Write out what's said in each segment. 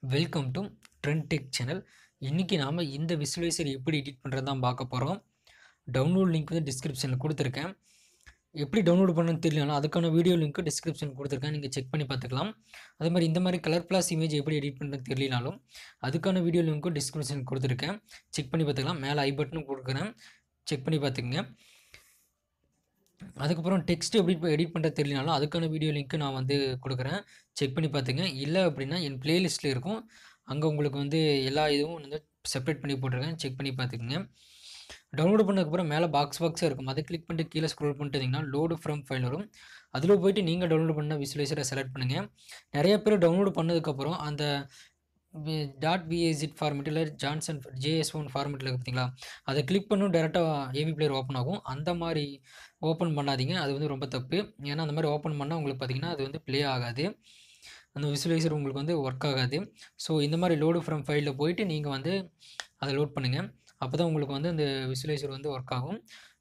welcome to trend tech channel இன்றைக்கி நாம் இந்த விசுவலைசர் எப்படி எடிட் பண்ணுறது தான் பார்க்க போகிறோம் டவுன்லோட் லிங்க் வந்து டிஸ்கிரிப்ஷனில் கொடுத்துருக்கேன் எப்படி டவுன்லோட் பண்ணணும்னு தெரியலனா அதுக்கான வீடியோ லிங்க்கு டிஸ்கிரிப்ஷன் கொடுத்துருக்கேன் நீங்கள் செக் பண்ணி பார்த்துக்கலாம் அதே மாதிரி இந்த மாதிரி கலர் ப்ளஸ் இமேஜ் எப்படி எடிட் பண்ணுறது தெரியலனாலும் அதுக்கான வீடியோ லிங்க்கும் டிஸ்கிரிப்ஷன் கொடுத்துருக்கேன் செக் பண்ணி பார்த்துக்கலாம் மேலே ஐ பட்டனும் கொடுக்குறேன் செக் பண்ணி பார்த்துக்குங்க அதுக்கப்புறம் டெக்ஸ்ட் எப்படி எடிட் பண்ணுறது தெரியலனாலும் அதுக்கான வீடியோ லிங்க்கு நான் வந்து கொடுக்குறேன் செக் பண்ணி பார்த்துங்க இல்லை அப்படின்னா என் பிளேலிஸ்ட்டில் இருக்கும் அங்கே உங்களுக்கு வந்து எல்லா இதுவும் வந்து செப்பரேட் பண்ணி போட்டிருக்கேன் செக் பண்ணி பார்த்துக்குங்க டவுன்லோட் பண்ணதுக்கப்புறம் மேலே பாக்ஸ் பாக்ஸாக இருக்கும் அதை கிளிக் பண்ணிட்டு கீழே ஸ்க்ரோல் பண்ணிட்டு இருந்தீங்கன்னா லோடு ஃப்ரம் ஃபைல் வரும் அதில் போயிட்டு நீங்கள் டவுன்லோட் பண்ண விசுவலைசரை செலக்ட் பண்ணுங்கள் நிறைய பேர் டவுன்லோட் பண்ணதுக்கப்புறம் அந்த டாட் விஏசிட் ஃபார்மெட் இல்லை ஜான்சன் ஜேஎஸ் ஒன் ஃபார்மெட்டில் பார்த்தீங்களா அதை கிளிக் பண்ணும் டேரெக்டாக ஏவி பிளேயர் ஓப்பன் ஆகும் அந்த மாதிரி ஓப்பன் பண்ணாதீங்க அது வந்து ரொம்ப தப்பு ஏன்னா அந்த மாதிரி ஓப்பன் பண்ணால் உங்களுக்கு பார்த்தீங்கன்னா அது வந்து ப்ளே ஆகாது அந்த விசுவலைசர் உங்களுக்கு வந்து ஒர்க் ஆகாது ஸோ இந்த மாதிரி லோடு ஃப்ரம் ஃபைலில் போயிட்டு நீங்கள் வந்து அதை லோட் பண்ணுங்கள் அப்போ தான் உங்களுக்கு வந்து அந்த விசுவலைசர் வந்து ஒர்க் ஆகும்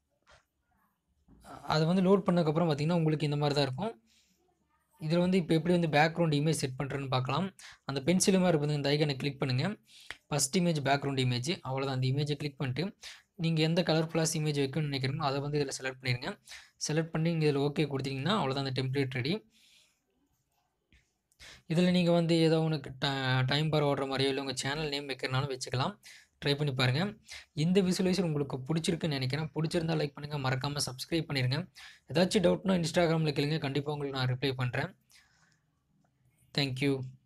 அதை வந்து லோட் பண்ணதுக்கப்புறம் பார்த்திங்கன்னா உங்களுக்கு இந்த மாதிரி தான் இருக்கும் இதில் வந்து இப்போ எப்படி வந்து பேக்ரவுண்ட் இமேஜ் செட் பண்ணுறேன்னு பார்க்கலாம் அந்த பென்சில் மாதிரி இருக்குது இந்த ஐக்கனை கிளிக் பண்ணுங்கள் ஃபஸ்ட் இமேஜ் பேக்ரவுண்ட் இமேஜ் அவ்வளோதான் அந்த இமேஜை கிளிக் பண்ணிட்டு நீங்கள் எந்த கலர் ப்ளஸ் இமேஜ் வைக்கணும்னு நினைக்கிறீங்களோ அதை வந்து இதில் செலக்ட் பண்ணிடுங்க செலக்ட் பண்ணி நீங்கள் இதில் ஓகே கொடுத்தீங்கன்னா அவ்வளோதான் அந்த டெம்ப்ளேட் ரெடி இதில் நீங்கள் வந்து ஏதோ ஒன்று டைம் பார் ஓடுற மாதிரியோ இல்லை உங்கள் சேனல் நேம் வைக்கிறனாலும் வச்சுக்கலாம் ட்ரை பண்ணி பாருங்கள் இந்த விசுவலைசர் உங்களுக்கு பிடிச்சிருக்குன்னு நினைக்கிறேன் பிடிச்சிருந்தா லைக் பண்ணுங்கள் மறக்காமல் சப்ஸ்கிரைப் பண்ணிடுங்க ஏதாச்சும் டவுட்னா இன்ஸ்டாகிராமில் கேளுங்க கண்டிப்பாக உங்களுக்கு நான் ரிப்ளை பண்ணுறேன் தேங்க்யூ